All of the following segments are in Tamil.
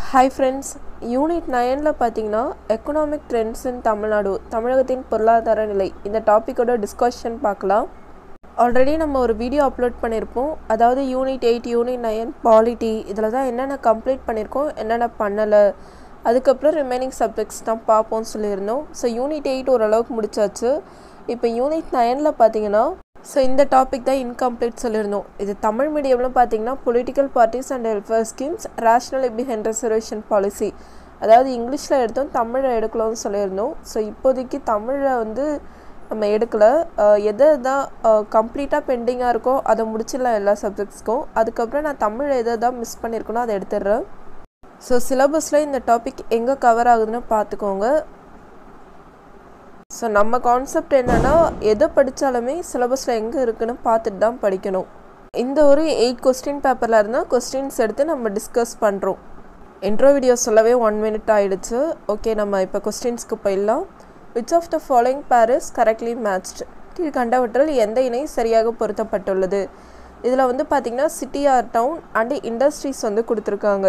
ஹாய் ஃப்ரெண்ட்ஸ் யூனிட் நைனில் பார்த்தீங்கன்னா எக்கனாமிக் ட்ரெண்ட்ஸ் இன் தமிழ்நாடு தமிழகத்தின் பொருளாதார நிலை இந்த டாப்பிக்கோட டிஸ்கஷன் பார்க்கலாம் ஆல்ரெடி நம்ம ஒரு வீடியோ அப்லோட் பண்ணியிருப்போம் அதாவது unit eight unit nine polity இதில் தான் என்னென்ன கம்ப்ளீட் பண்ணியிருக்கோம் என்னென்ன பண்ணலை அதுக்கப்புறம் ரிமைனிங் சப்ஜெக்ட்ஸ் தான் பார்ப்போம்னு சொல்லியிருந்தோம் ஸோ யூனிட் எயிட் ஓரளவுக்கு முடிச்சாச்சு இப்போ யூனிட் நைனில் பார்த்தீங்கன்னா ஸோ இந்த டாபிக் தான் இன்கம்ப்ளீட் சொல்லியிருந்தோம் இது தமிழ் மீடியமில் பார்த்தீங்கன்னா political parties and welfare schemes rationale behind reservation policy அதாவது இங்கிலீஷில் எடுத்தோம் தமிழை எடுக்கலாம்னு சொல்லியிருந்தோம் ஸோ இப்போதைக்கு தமிழை வந்து நம்ம எடுக்கலை எதை தான் கம்ப்ளீட்டாக பெண்டிங்காக இருக்கோ அதை முடிச்சிடலாம் எல்லா சப்ஜெக்ட்ஸ்க்கும் அதுக்கப்புறம் நான் தமிழ் எதை தான் மிஸ் பண்ணியிருக்கணும் அதை எடுத்துடுறேன் ஸோ சிலபஸில் இந்த டாபிக் எங்கே கவர் ஆகுதுன்னு பார்த்துக்கோங்க ஸோ நம்ம கான்செப்ட் என்னென்னா எதை படித்தாலுமே சிலபஸில் எங்கே இருக்குன்னு பார்த்துட்டு தான் படிக்கணும் இந்த ஒரு எயிட் கொஸ்டின் பேப்பரில் இருந்தால் கொஸ்டின்ஸ் எடுத்து நம்ம டிஸ்கஸ் பண்ணுறோம் இன்ட்ரோ வீடியோ சொல்லவே ஒன் மினிட் ஆகிடுச்சு ஓகே நம்ம இப்போ கொஸ்டின்ஸ்க்கு போயிடலாம் which of the following pairs correctly matched கீழ் கண்டவற்றில் எந்த இணை சரியாக பொருத்தப்பட்டுள்ளது இதில் வந்து பார்த்திங்கன்னா city or town and industries வந்து கொடுத்துருக்காங்க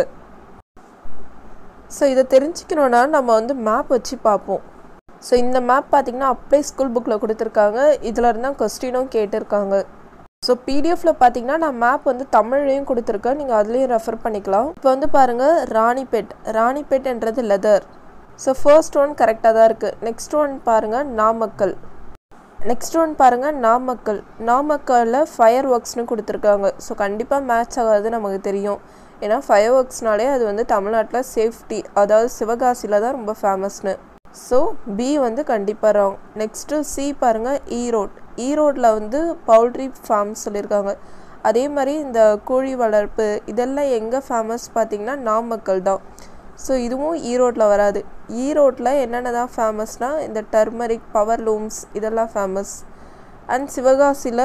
ஸோ இதை தெரிஞ்சுக்கணுன்னா நம்ம வந்து மேப் வச்சு பார்ப்போம் ஸோ இந்த மேப் பார்த்திங்கன்னா அப்படியே ஸ்கூல் புக்கில் கொடுத்துருக்காங்க இதில் இருந்தால் கொஸ்டினும் கேட்டிருக்காங்க ஸோ பிடிஎஃப்பில் பார்த்தீங்கன்னா நான் மேப் வந்து தமிழ்லையும் கொடுத்துருக்கேன் நீங்கள் அதுலேயும் ரெஃபர் பண்ணிக்கலாம் இப்போ வந்து பாருங்கள் ராணிபேட் ராணிபேட்ன்றது லெதர் ஸோ ஃபர்ஸ்ட் ஒன் கரெக்டாக தான் இருக்குது நெக்ஸ்ட் ஒன் பாருங்கள் நாமக்கல் நெக்ஸ்ட் ஒன் பாருங்கள் நாமக்கல் நாமக்கல்லில் ஃபயர் ஒர்க்ஸ்னு கொடுத்துருக்காங்க ஸோ கண்டிப்பாக மேட்ச் ஆகாது நமக்கு தெரியும் ஏன்னா ஃபயர் ஒர்க்ஸ்னாலே அது வந்து தமிழ்நாட்டில் சேஃப்டி அதாவது சிவகாசியில் தான் ரொம்ப ஃபேமஸ்னு ஸோ பி வந்து கண்டிப்பாக ராங் நெக்ஸ்ட்டு சி பாருங்கள் ஈரோட் ஈரோட்டில் வந்து பவுல்ட்ரி ஃபார்ம் சொல்லியிருக்காங்க அதே மாதிரி இந்த கோழி வளர்ப்பு இதெல்லாம் எங்கே ஃபேமஸ் பார்த்திங்கன்னா நாமக்கல் தான் ஸோ இதுவும் ஈரோட்டில் வராது ஈரோட்டில் என்னென்ன தான் ஃபேமஸ்னால் இந்த டர்மரிக் பவர் லூம்ஸ் இதெல்லாம் ஃபேமஸ் அண்ட் சிவகாசியில்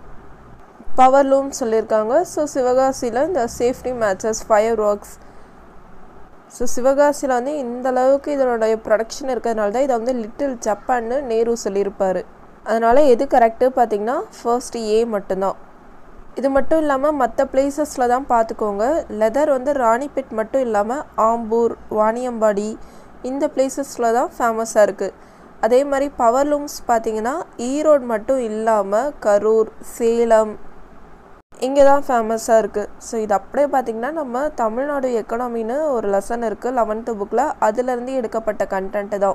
பவர் லூம் சொல்லியிருக்காங்க ஸோ சிவகாசியில் இந்த safety matches fireworks so சிவகாசியில் வந்து இந்த அளவுக்கு இதனுடைய ப்ரொடக்ஷன் இருக்கிறதுனால தான் இதை வந்து லிட்டில் ஜப்பான்னு நேரு சொல்லியிருப்பார் அதனால் எது கரெக்டு பார்த்திங்கன்னா ஃபர்ஸ்ட் ஏ மட்டும்தான் இது மட்டும் இல்லாமல் மற்ற பிளேசஸில் தான் பார்த்துக்கோங்க லெதர் வந்து ராணிப்பேட் மட்டும் இல்லாமல் ஆம்பூர் வாணியம்பாடி இந்த பிளேசஸில் தான் ஃபேமஸாக இருக்குது அதே மாதிரி பவர் லூம்ஸ் பார்த்திங்கன்னா ஈரோடு மட்டும் இல்லாமல் கரூர் சேலம் இங்கே தான் ஃபேமஸாக இருக்குது ஸோ இது அப்படியே பார்த்திங்கன்னா நம்ம தமிழ்நாடு எக்கனாமின்னு ஒரு லெசன் இருக்குது லெவன்த்து புக்கில் அதுலேருந்து எடுக்கப்பட்ட கண்டென்ட்டு தான்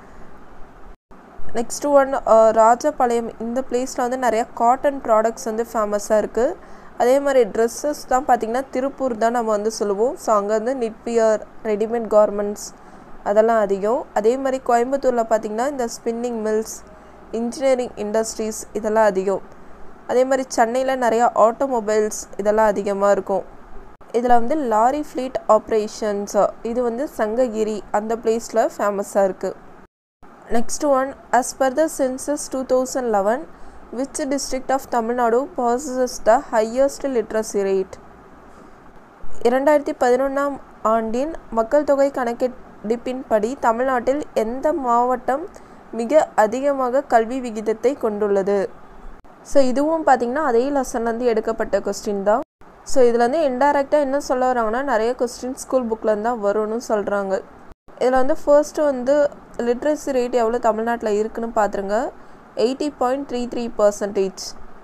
நெக்ஸ்ட் ஒன் ராஜபாளையம் இந்த பிளேஸில் வந்து நிறையா காட்டன் ப்ராடக்ட்ஸ் வந்து ஃபேமஸாக இருக்குது அதே மாதிரி ட்ரெஸ்ஸஸ் தான் பார்த்திங்கன்னா திருப்பூர் தான் நம்ம வந்து சொல்லுவோம் ஸோ அங்கே வந்து நிட்பியர் ரெடிமேட் கார்மெண்ட்ஸ் அதெல்லாம் அதிகம் அதே மாதிரி கோயம்புத்தூரில் பார்த்திங்கன்னா இந்த ஸ்பின்னிங் மில்ஸ் இன்ஜினியரிங் இண்டஸ்ட்ரீஸ் இதெல்லாம் அதிகம் அதே மாதிரி சென்னையில் நிறையா ஆட்டோமொபைல்ஸ் இதெல்லாம் அதிகமாக இருக்கும் இதில் வந்து லாரி ஃப்ளீட் ஆப்ரேஷன்ஸ் இது வந்து சங்ககிரி அந்த பிளேஸில் ஃபேமஸாக இருக்குது next one as per the census two thousand eleven which district of Tamil Nadu passes the highest literacy rate இரண்டாயிரத்தி பதினொன்றாம் ஆண்டின் மக்கள் தொகை கணக்கெடுப்பின்படி தமிழ்நாட்டில் எந்த மாவட்டம் மிக அதிகமாக கல்வி விகிதத்தை கொண்டுள்ளது ஸோ இதுவும் பார்த்திங்கன்னா அதே லெசன்லேருந்து எடுக்கப்பட்ட கொஸ்டின் தான் ஸோ இதில் வந்து இன்டைரக்டாக என்ன சொல்ல வராங்கன்னா நிறைய கொஸ்டின் ஸ்கூல் புக்கில் தான் வரும்னு சொல்கிறாங்க இதில் வந்து ஃபர்ஸ்ட்டு வந்து லிட்ரஸி ரேட் எவ்வளோ தமிழ்நாட்டில் இருக்குன்னு பார்த்துருங்க eighty point three three percentage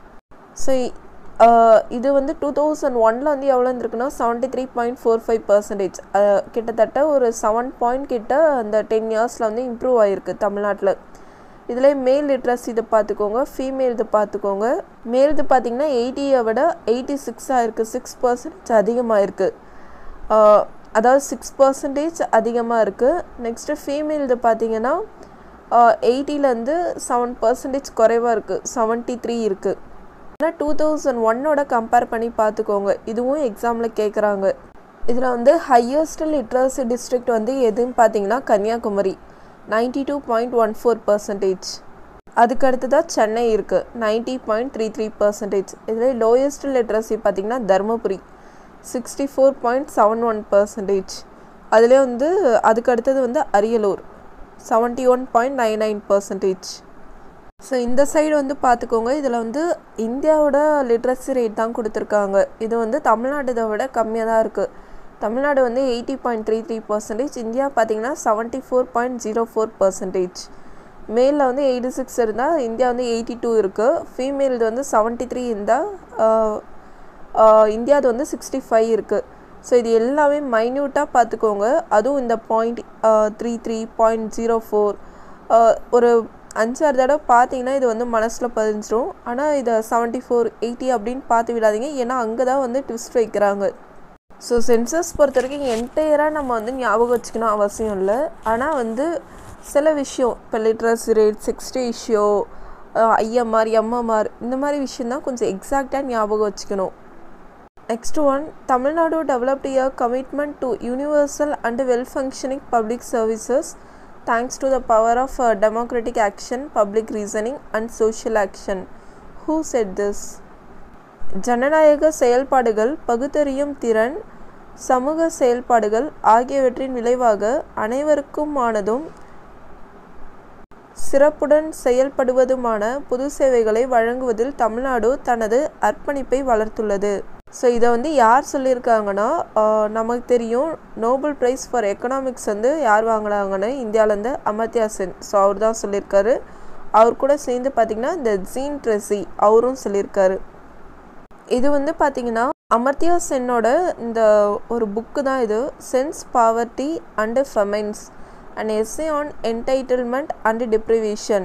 so இது வந்து டூ தௌசண்ட் ஒனில் வந்து எவ்வளோ இருந்திருக்குன்னா seventy three point four five percentage கிட்டத்தட்ட ஒரு செவன் பாயிண்ட் கிட்ட அந்த டென் இயர்ஸில் வந்து இம்ப்ரூவ் ஆகிருக்கு தமிழ்நாட்டில் இதில் மேல் லிட்ரஸி இது பார்த்துக்கோங்க ஃபீமேல் இது பார்த்துக்கோங்க மேல் இது பார்த்திங்கன்னா எயிட்டியை விட எயிட்டி சிக்ஸாக இருக்குது சிக்ஸ் பர்சன்டேஜ் அதிகமாக இருக்குது அதாவது சிக்ஸ் பர்சன்டேஜ் அதிகமாக இருக்குது நெக்ஸ்ட்டு ஃபீமேல் இது பார்த்திங்கன்னா எயிட்டிலேருந்து செவன் பர்சன்டேஜ் குறைவாக இருக்குது செவன்ட்டி த்ரீ இருக்குது ஆனால் டூ தௌசண்ட் ஒன்னோட கம்பேர் பண்ணி பார்த்துக்கோங்க இதுவும் எக்ஸாமில் கேட்குறாங்க இதில் வந்து ஹையஸ்ட் லிட்ரஸி டிஸ்ட்ரிக்ட் வந்து எதுன்னு பார்த்தீங்கன்னா Kanyakumari ninety two point one four percentage அதுக்கு அடுத்ததாக சென்னை இருக்குது ninety point three three percentage இதில் லோயஸ்ட் லிட்ரஸி பார்த்திங்கன்னா Dharmapuri sixty four point seven one percentage அதிலே வந்து அதுக்கு அடுத்தது வந்து Ariyalur seventy one point nine nine percentage so இந்த சைடு வந்து பார்த்துக்கோங்க இதில் வந்து இந்தியாவோட லிட்ரஸி ரேட் தான் கொடுத்துருக்காங்க இது வந்து தமிழ்நாடு இதை விட கம்மியாக தான் இருக்குது தமிழ்நாடு வந்து eighty point three three percentage India பார்த்தீங்கன்னா seventy four point zero four percentage மேலில் வந்து எயிட்டி சிக்ஸ் இருந்தால் இந்தியா வந்து எயிட்டி டூ இருக்குது ஃபீமேல்து வந்து செவன்ட்டி த்ரீ இருந்தால் இந்தியாவது வந்து சிக்ஸ்டி ஃபைவ் இருக்குது ஸோ இது எல்லாமே மைன்யூட்டாக பார்த்துக்கோங்க அதுவும் இந்த point three three point zero four ஒரு அஞ்சாறு தடவை பார்த்தீங்கன்னா இது வந்து மனசில் பதிஞ்சிரும் ஆனால் இதை செவன்ட்டி ஃபோர் எயிட்டி அப்படின்னு பார்த்து விடாதீங்க ஏன்னா அங்கே தான் வந்து ட்விஸ்ட் வைக்கிறாங்க ஸோ சென்சஸ் பொறுத்த வரைக்கும் என்டையராக நம்ம வந்து ஞாபகம் வச்சுக்கணும் அவசியம் இல்லை ஆனால் வந்து சில விஷயம் இப்போ literacy rate sex ratio IMR MMR இந்த மாதிரி விஷயந்தான் கொஞ்சம் எக்ஸாக்டாக ஞாபகம் வச்சுக்கணும் next one Tamil Nadu developed year commitment to universal and well functioning public services thanks to the power of democratic action public reasoning and social action who set this ஜனநாயக செயல்பாடுகள் பகுத்தறியும் திறன் சமூக செயல்பாடுகள் ஆகியவற்றின் விளைவாக அனைவருக்குமானதும் சிறப்புடன் செயல்படுவதுமான பொது சேவைகளை வழங்குவதில் தமிழ்நாடு தனது அர்ப்பணிப்பை வளர்த்துள்ளது ஸோ இதை வந்து யார் சொல்லியிருக்காங்கன்னா நமக்கு தெரியும் நோபல் ப்ரைஸ் ஃபார் எக்கனாமிக்ஸ் வந்து யார் வாங்கினாங்கன்னு இந்தியாவிலேருந்து அமர்த்தியா சென் ஸோ அவர் தான் சொல்லியிருக்காரு அவர் கூட சேர்ந்து பார்த்திங்கன்னா இந்த ஜீன் ட்ரெஸி அவரும் சொல்லியிருக்காரு இது வந்து பார்த்திங்கன்னா அமர்த்தியா சென்னோட இந்த ஒரு புக்கு தான் இது Sen's poverty and famines and essay on entitlement and deprivation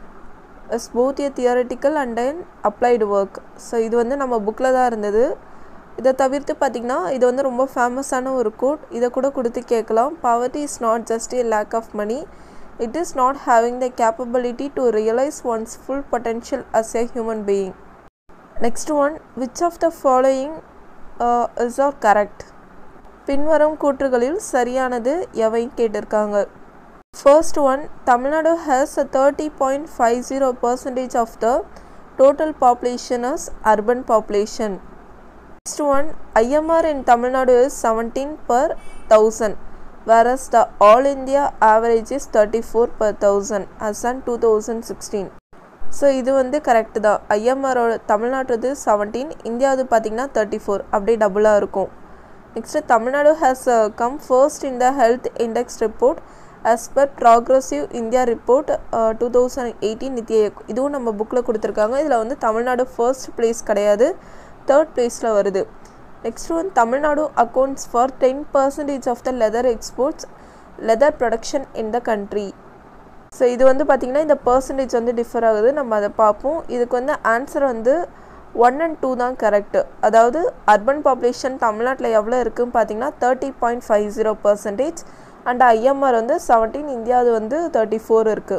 is both a theoretical and an applied work so இது வந்து நம்ம புக்கில் தான் இருந்தது இதை தவிர்த்து பார்த்திங்கன்னா இது வந்து ரொம்ப ஃபேமஸான ஒரு கோட் இதை கூட கொடுத்து கேட்கலாம் poverty is not just a lack of money it is not having the capability to realise one's full potential as a human being next one which of the following is are correct பின்வரும் கூற்றுகளில் சரியானது எவை கேட்டிருக்காங்க first one Tamil Nadu has a thirty point five zero percentage of the total population as urban population next one IMR in Tamil Nadu is seventeen per thousand whereas the all India average is 34 per thousand as on 2016 so இது வந்து கரெக்டு தான் ஐஎம்ஆரோட தமிழ்நாட்டுது செவன்டீன் இந்தியாவது பார்த்தீங்கன்னா தேர்ட்டி ஃபோர் அப்படியே டபுளாக இருக்கும் next Tamil Nadu has come first in the health index report as per progressive India report two thousand eighteen NITI Aayog இதுவும் நம்ம புக்கில் கொடுத்துருக்காங்க இதில் வந்து தமிழ்நாடு ஃபர்ஸ்ட் பிளேஸ் கிடையாது தேர்ட் பிளேஸில் வருது next one Tamil Nadu accounts for ten percentage of the leather exports leather production in the country so இது வந்து பார்த்திங்கன்னா இந்த பர்சன்டேஜ் வந்து டிஃபர் ஆகுது நம்ம அதை பார்ப்போம் இதுக்கு வந்து ஆன்சர் வந்து ஒன் அண்ட் டூ தான் கரெக்டு அதாவது அர்பன் பாப்புலேஷன் தமிழ்நாட்டில் எவ்வளோ இருக்குதுன்னு பார்த்தீங்கன்னா thirty point five zero percentage and IMR வந்து செவன்டீன் இந்தியாவது வந்து தேர்ட்டி ஃபோர் இருக்குது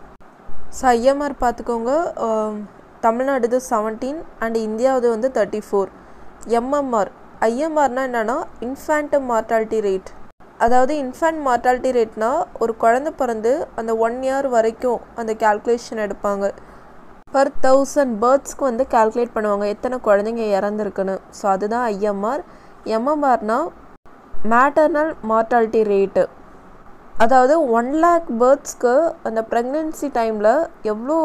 ஸோ ஐஎம்ஆர் பார்த்துக்கோங்க தமிழ்நாடுது செவன்டீன் அண்ட் இந்தியாவது வந்து தேர்ட்டி ஃபோர் எம்எம்ஆர் ஐஎம்ஆர்னால் என்னென்னா இன்ஃபேண்ட் மார்ட்டாலிட்டி ரேட் அதாவது இன்ஃபேண்ட் மார்ட்டாலிட்டி ரேட்னா ஒரு குழந்த பிறந்து அந்த ஒன் இயர் வரைக்கும் அந்த கேல்குலேஷன் எடுப்பாங்க பர் தௌசண்ட் பேர்த்ஸ்க்கு வந்து கால்குலேட் பண்ணுவாங்க எத்தனை குழந்தைங்க இறந்துருக்குன்னு ஸோ அதுதான் ஐஎம்ஆர் எம்எம்ஆர்னா மேட்டர்னல் மார்ட்டாலிட்டி ரேட்டு அதாவது ஒன் லேக் பேர்த்ஸ்க்கு அந்த ப்ரெக்னென்சி டைமில் எவ்வளோ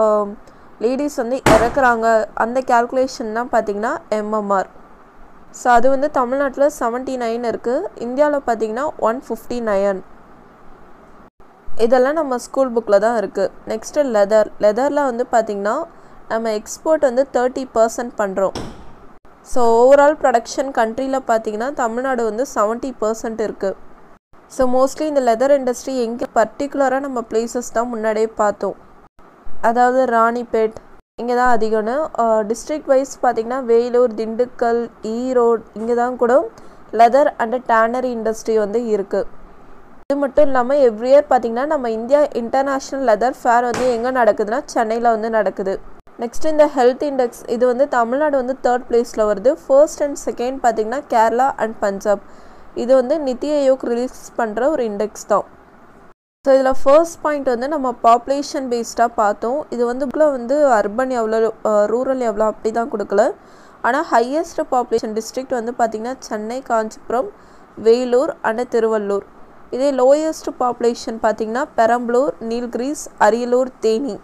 லேடிஸ் வந்து இறக்குறாங்க அந்த கேல்குலேஷன் தான் பார்த்திங்கன்னா எம்எம்ஆர் ஸோ அது வந்து தமிழ்நாட்டில் செவன்ட்டி நைன் இருக்குது இந்தியாவில் பார்த்தீங்கன்னா ஒன் ஃபிஃப்டி நயன் இதெல்லாம் நம்ம ஸ்கூல் புக்கில் தான் இருக்குது நெக்ஸ்ட்டு லெதர் லெதரில் வந்து பார்த்திங்கன்னா நம்ம எக்ஸ்போர்ட் வந்து தேர்ட்டி பர்சன்ட் பண்ணுறோம் ஸோ ஓவரால் ப்ரொடக்ஷன் கண்ட்ரியில் பார்த்திங்கன்னா தமிழ்நாடு வந்து செவன்ட்டி பர்சன்ட் இருக்குது ஸோ மோஸ்ட்லி இந்த லெதர் இண்டஸ்ட்ரி எங்கே பர்டிகுலராக நம்ம பிளேசஸ் தான் முன்னாடியே பார்த்தோம் அதாவது ராணிப்பேட் இங்கே தான் அதிகம்னு டிஸ்ட்ரிக்ட் வைஸ் பார்த்திங்கன்னா வேலூர் திண்டுக்கல் ஈரோடு இங்கே தான் கூட லெதர் அண்ட் டேனரி இண்டஸ்ட்ரி வந்து இருக்குது இது மட்டும் இல்லாமல் எவ்ரி இயர் பார்த்திங்கன்னா நம்ம இந்தியா இன்டர்நேஷ்னல் லெதர் ஃபேர் வந்து எங்கே நடக்குதுன்னா சென்னையில் வந்து நடக்குது நெக்ஸ்ட் இந்த ஹெல்த் இண்டெக்ஸ் இது வந்து தமிழ்நாடு வந்து தேர்ட் பிளேஸில் வருது ஃபர்ஸ்ட் அண்ட் செகண்ட் பார்த்திங்கன்னா கேரளா அண்ட் பஞ்சாப் இது வந்து நித்தி ஆயோக் ரிலீஸ் பண்ணுற ஒரு இண்டெக்ஸ் தான் ஸோ இதில் ஃபர்ஸ்ட் பாயிண்ட் வந்து நம்ம பாப்புலேஷன் பேஸ்டாக பார்த்தோம் இது வந்து புக்கில் வந்து அர்பன் எவ்வளோ ரூரல் எவ்வளோ அப்படி தான் கொடுக்கல ஆனால் ஹையஸ்ட் பாப்புலேஷன் டிஸ்ட்ரிக்ட் வந்து பார்த்திங்கன்னா சென்னை காஞ்சிபுரம் வேலூர் அண்ட் திருவள்ளூர் இதே லோயஸ்ட் பாப்புலேஷன் பார்த்திங்கன்னா பெரம்பலூர் நீல்கிரிஸ் அரியலூர் தேனி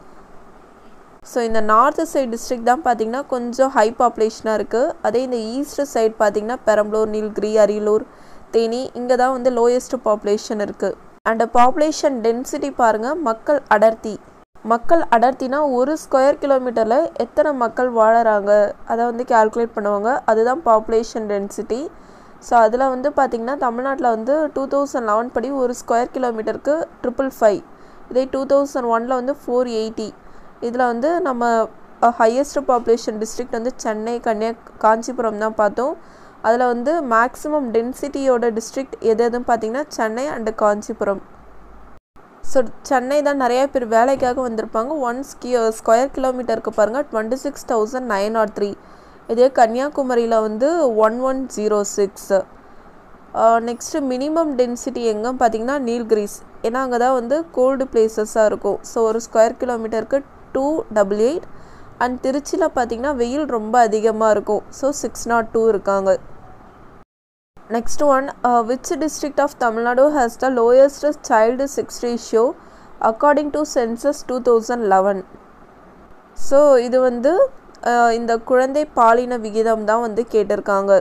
ஸோ இந்த நார்த்து சைடு டிஸ்ட்ரிக்ட் தான் பார்த்திங்கன்னா கொஞ்சம் ஹை பாப்புலேஷனாக இருக்குது அதே இந்த ஈஸ்ட் சைடு பார்த்திங்கன்னா பெரம்பலூர் நீல்கிரி அரியலூர் தேனி இங்கே தான் வந்து லோயஸ்ட் பாப்புலேஷன் இருக்குது அண்ட் பாப்புலேஷன் டென்சிட்டி பாருங்கள் மக்கள் அடர்த்தி மக்கள் அடர்த்தினா ஒரு ஸ்கொயர் கிலோமீட்டரில் எத்தனை மக்கள் வாழறாங்க அதை வந்து கால்குலேட் பண்ணுவாங்க அதுதான் பாப்புலேஷன் டென்சிட்டி ஸோ அதில் வந்து பார்த்திங்கன்னா தமிழ்நாட்டில் வந்து டூ தௌசண்ட் லெவன் படி ஒரு ஸ்கொயர் கிலோமீட்டருக்கு ட்ரிபிள் ஃபைவ் இதே டூ தௌசண்ட் ஒனில் வந்து ஃபோர் எயிட்டி இதில் வந்து நம்ம ஹையஸ்ட் பாப்புலேஷன் டிஸ்ட்ரிக்ட் வந்து சென்னை கன்னியா காஞ்சிபுரம் தான் பார்த்தோம் அதில் வந்து மேக்ஸிமம் டென்சிட்டியோட டிஸ்ட்ரிக்ட் எது எதுன்னு பார்த்தீங்கன்னா சென்னை அண்டு காஞ்சிபுரம் ஸோ சென்னை தான் நிறைய பேர் வேலைக்காக வந்திருப்பாங்க ஒன் ஸ்கி ஸ்கொயர் கிலோமீட்டருக்கு பாருங்கள் twenty six thousand nine not three இதே கன்னியாகுமரியில் வந்து one one zero six next minimum density எங்கே பார்த்தீங்கன்னா நீல்கிரிஸ் ஏன்னா அங்கே தான் வந்து கோல்டு பிளேசஸாக இருக்கும் ஸோ ஒரு ஸ்கொயர் கிலோமீட்டருக்கு டூ டபுள் எயிட் அண்ட் திருச்சியில் பார்த்தீங்கன்னா வெயில் ரொம்ப அதிகமாக இருக்கும் ஸோ சிக்ஸ் நாட் டூ இருக்காங்க next one which district of Tamil Nadu has the lowest child sex ratio according to census two thousand eleven so இது வந்து இந்த குழந்தை பாலின விகிதம் தான் வந்து கேட்டிருக்காங்க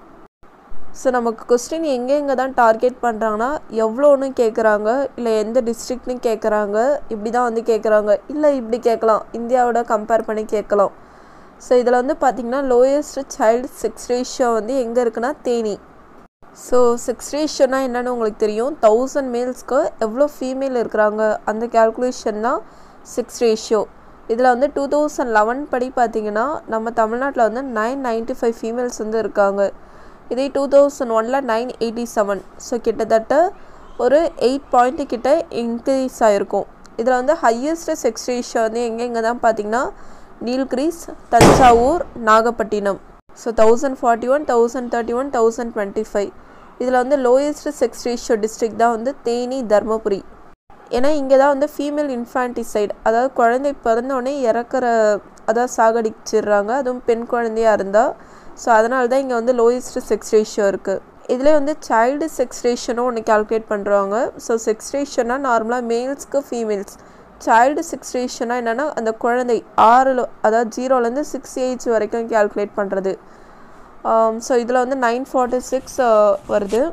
ஸோ நமக்கு கொஸ்டின் எங்கே எங்கே தான் டார்கெட் பண்ணுறாங்கன்னா எவ்வளோன்னு கேட்குறாங்க இல்லை எந்த டிஸ்ட்ரிக்ட்னு கேட்குறாங்க இப்படி தான் வந்து கேட்குறாங்க இல்லை இப்படி கேட்கலாம் இந்தியாவோட கம்பேர் பண்ணி கேட்கலாம் ஸோ இதில் வந்து பார்த்திங்கன்னா லோயஸ்ட் சைல்டு செக்ஸ் ரேஷியோ வந்து எங்கே இருக்குன்னா தேனி ஸோ செக்ஸ் ரேஷியோனா என்னென்னு உங்களுக்கு தெரியும் தௌசண்ட் மேல்ஸ்க்கு எவ்வளோ ஃபீமேல் இருக்கிறாங்க அந்த கேல்குலேஷன் தான் செக்ஸ் ரேஷியோ இதில் வந்து டூ தௌசண்ட் லெவன் படி பார்த்தீங்கன்னா நம்ம தமிழ்நாட்டில் வந்து நைன் நைன்ட்டி ஃபைவ் ஃபீமேல்ஸ் வந்து இருக்காங்க இதே டூ தௌசண்ட் ஒனில் நைன் எயிட்டி செவன் ஸோ கிட்டத்தட்ட ஒரு எயிட் பாயிண்ட்டு கிட்ட இன்க்ரீஸ் ஆகிருக்கும் இதில் வந்து ஹையஸ்ட் செக்ஸ் ரேஷியோ வந்து எங்கெங்கே தான் பார்த்தீங்கன்னா Nilgiris Thanjavur Nagapattinam so thousand forty one thousand thirty one thousand twenty five இதில் வந்து லோயஸ்ட் செக்ஸ் ரேஷியோ டிஸ்ட்ரிக்ட் தான் வந்து தேனி தர்மபுரி ஏன்னா இங்கே தான் வந்து ஃபீமேல் இன்ஃபான்டிசைட் அதாவது குழந்தை பிறந்தோடனே இறக்குற அதாவது சாகடிச்சிடுறாங்க அதுவும் பெண் குழந்தையாக இருந்தால் ஸோ அதனால தான் இங்கே வந்து லோயஸ்ட் செக்ஸ் ரேஷியோ இருக்குது இதில் வந்து சைல்டு செக்ஸ் ரேஷனும் ஒன்று கால்குலேட் பண்ணுறாங்க ஸோ செக்ஸ் ரேஷனா நார்மலாக மேல்ஸ்க்கு ஃபீமேல்ஸ் சைல்டு செக்ஸ் ரேஷனா என்னென்னா அந்த குழந்தை ஆறில் அதாவது ஜீரோலேருந்து சிக்ஸ் ஏஜ் வரைக்கும் கால்குலேட் பண்ணுறது ஸோ இதில் வந்து நைன் ஃபார்ட்டி சிக்ஸ் வருது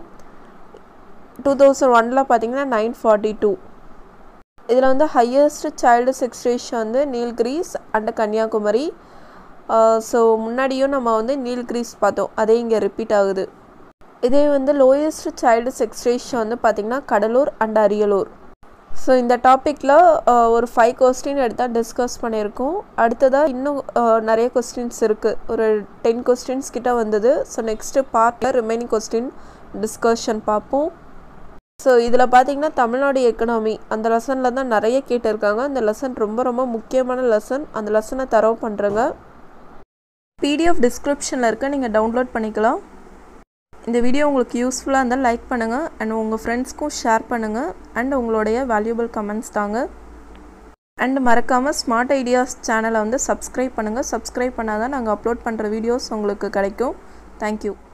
டூ தௌசண்ட் ஒனில் பார்த்தீங்கன்னா நைன் ஃபார்ட்டி டூ இதில் வந்து ஹையஸ்ட் சைல்டு செக்ஸ் ரேஷியோ வந்து நீல்கிரீஸ் அண்ட் கன்னியாகுமரி ஸோ முன்னாடியும் நம்ம வந்து நீல்கிரீஸ் பார்த்தோம் அதே இங்கே ரிப்பீட் ஆகுது இதே வந்து லோயஸ்ட் சைல்டு செக்ஸ் ரேஷியோ வந்து பார்த்திங்கன்னா கடலூர் அண்ட் அரியலூர் ஸோ இந்த டாப்பிக்கில் ஒரு ஃபைவ் கொஸ்டின் எடுத்தால் டிஸ்கஸ் பண்ணியிருக்கோம் அடுத்ததாக இன்னும் நிறைய கொஸ்டின்ஸ் இருக்குது ஒரு டென் கொஸ்டின்ஸ் கிட்ட வந்தது ஸோ நெக்ஸ்ட்டு பார்ட்டில் ரிமைனிங் கொஸ்டின் டிஸ்கஷன் பார்ப்போம் ஸோ இதில் பார்த்தீங்கன்னா தமிழ்நாடு எக்கனாமி அந்த லெசனில் தான் நிறைய கேட்டிருக்காங்க அந்த லெசன் ரொம்ப ரொம்ப முக்கியமான லெசன் அந்த லெசனை தரவு பண்ணுறேங்க பிடிஎஃப் டிஸ்கிரிப்ஷனில் இருக்க நீங்கள் டவுன்லோட் பண்ணிக்கலாம் இந்த வீடியோ உங்களுக்கு யூஸ்ஃபுல்லாக இருந்தால் லைக் பண்ணுங்கள் அண்ட் உங்கள் ஃப்ரெண்ட்ஸ்க்கும் ஷேர் பண்ணுங்கள் அண்ட் உங்களுடைய வேல்யூபிள் கமெண்ட்ஸ் தாங்க அண்ட் மறக்காமல் ஸ்மார்ட் ஐடியாஸ் சேனலை வந்து சப்ஸ்கிரைப் பண்ணுங்கள் சப்ஸ்கிரைப் பண்ணால் தான் நாங்கள் அப்லோட் பண்ணுற வீடியோஸ் உங்களுக்கு கிடைக்கும் தேங்க்யூ